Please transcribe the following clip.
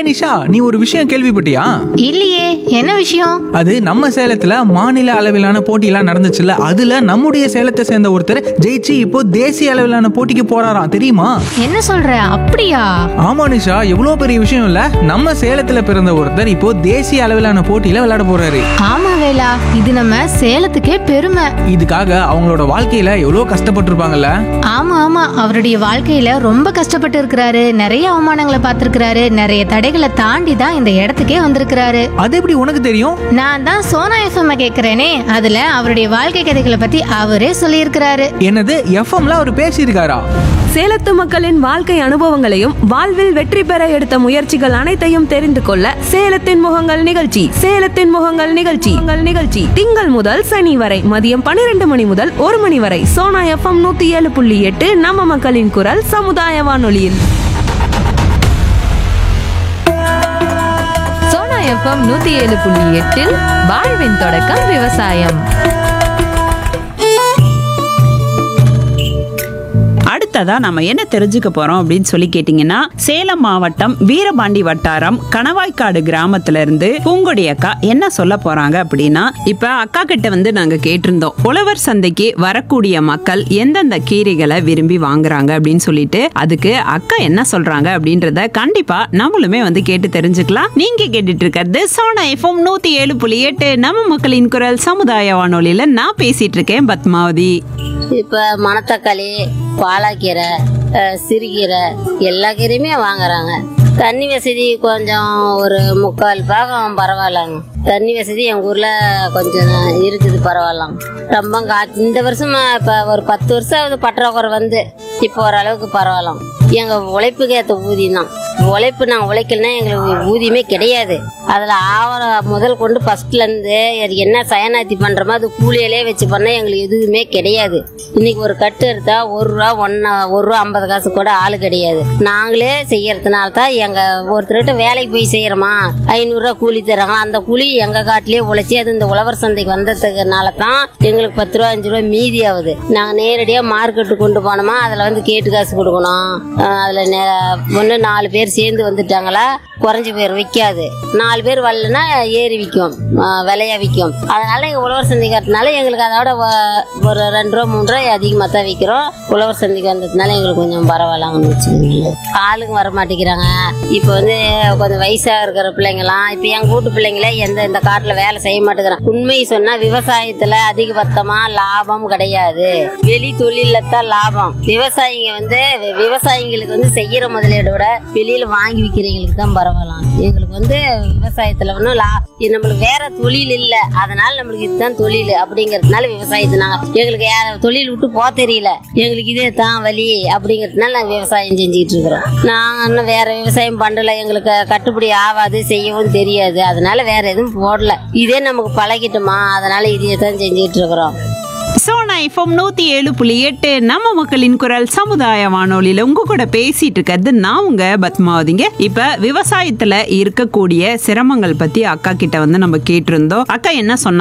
நிஷா நீ ஒரு விஷயம் கேள்விப்பட்டியா இல்லையே என்ன விஷயம் அது நம்ம சேலத்துல மாநில அளவிலான போட்டியெல்லாம் நடந்துச்சுல்ல அதுல நம்முடைய சேலத்தை சேர்ந்த ஒருத்தர் ஜெயிச்சு இப்போ தேசிய அளவிலான போட்டிக்கு போறாராம் தெரியுமா என்ன சொல்ற அப்படியா ஆமா நிஷா எவ்வளவு பெரிய விஷயம் இல்ல நம்ம சேலத்துல பிறந்த ஒருத்தர் இப்போ தேசிய அளவிலான போட்டியில விளையாட போறாரு ஆமா வேலா இது நம்ம சேலத்துக்கே பெருமை இதுக்காக அவங்களோட வாழ்க்கையில எவ்வளவு கஷ்டப்பட்டிருப்பாங்கல்ல ஆமா ஆமா அவருடைய வாழ்க்கையில ரொம்ப கஷ்டப்பட்டு இருக்கிறாரு நிறைய அவமானங்களை பார்த்திருக்கிறாரு நிறைய தடைகளை தாண்டி தான் இந்த இடத்துக்கே வந்திருக்கிறாரு அது எப்படி உனக்கு தெரியும் நான் தான் சோனா எஃப்எம் கேக்குறேனே அதுல அவருடைய வாழ்க்கை கதைகளை பத்தி அவரே சொல்லியிருக்கிறாரு என்னது எஃப்எம்ல அவர் பேசியிருக்காரா சேலத்து மக்களின் வாழ்க்கை அனுபவங்களையும் வாழ்வில் வெற்றி பெற எடுத்த முயற்சிகள் அனைத்தையும் தெரிந்து கொள்ள சேலத்தின் முகங்கள் நிகழ்ச்சி சேலத்தின் முகங்கள் நிகழ்ச்சி உங்கள் நிகழ்ச்சி திங்கள் முதல் சனி வரை மதியம் பன்னிரண்டு மணி முதல் ஒரு மணி வரை சோனா எஃப்எம் நூத்தி ஏழு புள்ளி எட்டு நம்ம மக்களின் குரல் சமுதாய வானொலியில் சோனா எஃப்எம் நூத்தி ஏழு புள்ளி எட்டில் வாழ்வின் தொடக்கம் விவசாயம் அடுத்ததா நம்ம என்ன தெரிஞ்சுக்க போறோம் அப்படின்னு சொல்லி கேட்டீங்கன்னா சேலம் மாவட்டம் வீரபாண்டி வட்டாரம் கணவாய்க்காடு கிராமத்துல இருந்து பூங்கொடி அக்கா என்ன சொல்ல போறாங்க அப்படின்னா இப்ப அக்கா கிட்ட வந்து நாங்க கேட்டிருந்தோம் உழவர் சந்தைக்கு வரக்கூடிய மக்கள் எந்தெந்த கீரைகளை விரும்பி வாங்குறாங்க அப்படின்னு சொல்லிட்டு அதுக்கு அக்கா என்ன சொல்றாங்க அப்படின்றத கண்டிப்பா நம்மளுமே வந்து கேட்டு தெரிஞ்சுக்கலாம் நீங்க கேட்டுட்டு இருக்கிறது சோனா எஃப்எம் நூத்தி ஏழு புள்ளி எட்டு நம்ம மக்களின் குரல் சமுதாய வானொலியில நான் பேசிட்டு இருக்கேன் பத்மாவதி இப்போ மணத்தக்காளி பாலாக்கீரை அஹ், சிறுகீரை எல்லா கீரையுமே வாங்குறாங்க தண்ணி வசதி கொஞ்சம் ஒரு முக்கால் பாகம் பரவாயில்லங்க தண்ணி வசதி எங்கள் ஊரில் கொஞ்சம் இருக்குது பரவாயில்ல ரொம்ப கா இந்த வருஷம் இப்போ ஒரு பத்து வருஷம் ஆகுது பற்றாக்குறை வந்து இப்போ ஓரளவுக்கு பரவாயில்ல எங்கள் உழைப்புக்கு ஏற்ற ஊதியம் தான் உழைப்பு நாங்கள் உழைக்கலன்னா எங்களுக்கு ஊதியமே கிடையாது அதில் ஆவரம் முதல் கொண்டு ஃபர்ஸ்ட்லேருந்து என்ன சயனாத்தி பண்ணுறோமோ அது கூலியிலே வச்சு பண்ணால் எங்களுக்கு எதுவுமே கிடையாது இன்னைக்கு ஒரு கட்டு எடுத்தா ஒரு ரூபா ஒன்னா ஒரு ரூபா ஐம்பது காசு கூட ஆள் கிடையாது நாங்களே செய்யறதுனால தான் எங்க ஒருத்தர்கிட்ட வேலைக்கு போய் செய்யறோமா ஐநூறுரூவா கூலி தராங்க அந்த கூலி எங்க காட்டிலேயே உழைச்சி அது இந்த உழவர் சந்தைக்கு வந்ததுனால தான் எங்களுக்கு பத்து ரூபா அஞ்சு ரூபா மீதி ஆகுது நாங்க நேரடியா மார்க்கெட்டுக்கு கொண்டு போனோமா அதுல வந்து கேட்டு காசு கொடுக்கணும் அஹ் அதுல ஒன்று நாலு பேர் சேர்ந்து வந்துட்டாங்களா குறைஞ்சி பேர் விற்காது நாலு பேர் வரலன்னா ஏறி விற்கும் விலையா விற்கும் அதனால எங்க உழவர் சந்தைக்கிறதுனால எங்களுக்கு அதோட வ- ஒரு ரெண்டு ரூபா மூணு ரூபாய் அதிகமாக தான் விற்கிறோம் உழவர் சந்தைக்கு வந்ததுனால எங்களுக்கு கொஞ்சம் பரவாயில்லங்கன்னு வச்சுக்கோங்களேன் ஆளுங்க வர மாட்டேங்கிறாங்க இப்போ வந்து கொஞ்சம் வயசாக இருக்கிற பிள்ளைங்களாம் இப்போ எங்கள் வீட்டு பிள்ளைங்களே எந்த இந்த காட்டில் வேலை செய்ய மாட்டேங்கிறாங்க உண்மை சொன்னால் விவசாயத்தில் அதிகபட்சமாக லாபம் கிடையாது வெளி தொழிலில் தான் லாபம் விவசாயிங்க வந்து வி- விவசாயிங்களுக்கு வந்து செய்யற முதலீடை விட வெளியில வாங்கி விற்கிறவங்களுக்கு தான் பரவாயில்லாம் எங்களுக்கு வந்து விவசாயத்துல ஒன்றும் லா இது நம்மளுக்கு வேற தொழில் இல்ல அதனால நம்மளுக்கு இதுதான் தொழில் அப்படிங்கறதுனால விவசாயத்தை நாங்க எங்களுக்கு வேற தொழில் விட்டு போக தெரியல எங்களுக்கு இதே தான் வழி அப்படிங்கறதுனால நாங்க விவசாயம் செஞ்சுக்கிட்டு இருக்கிறோம் நாங்க இன்னும் வேற விவசாயம் பண்ணல எங்களுக்கு கட்டுப்படி ஆகாது செய்யவும் தெரியாது அதனால வேற எதுவும் போடல இதே நமக்கு பழகிட்டோமா அதனால இதையே தான் செஞ்சுக்கிட்டு இருக்கிறோம் சோனா எஃப்எம் நூத்தி ஏழு புள்ளி எட்டு நம்ம மக்களின் குரல் சமுதாய வானொலியில உங்க கூட பேசிட்டு இருக்கிறது நான் உங்க பத்மாவதிங்க இப்ப விவசாயத்துல இருக்கக்கூடிய சிரமங்கள் பத்தி அக்கா கிட்ட வந்து நம்ம கேட்டிருந்தோம் அக்கா என்ன சொன்னாங்க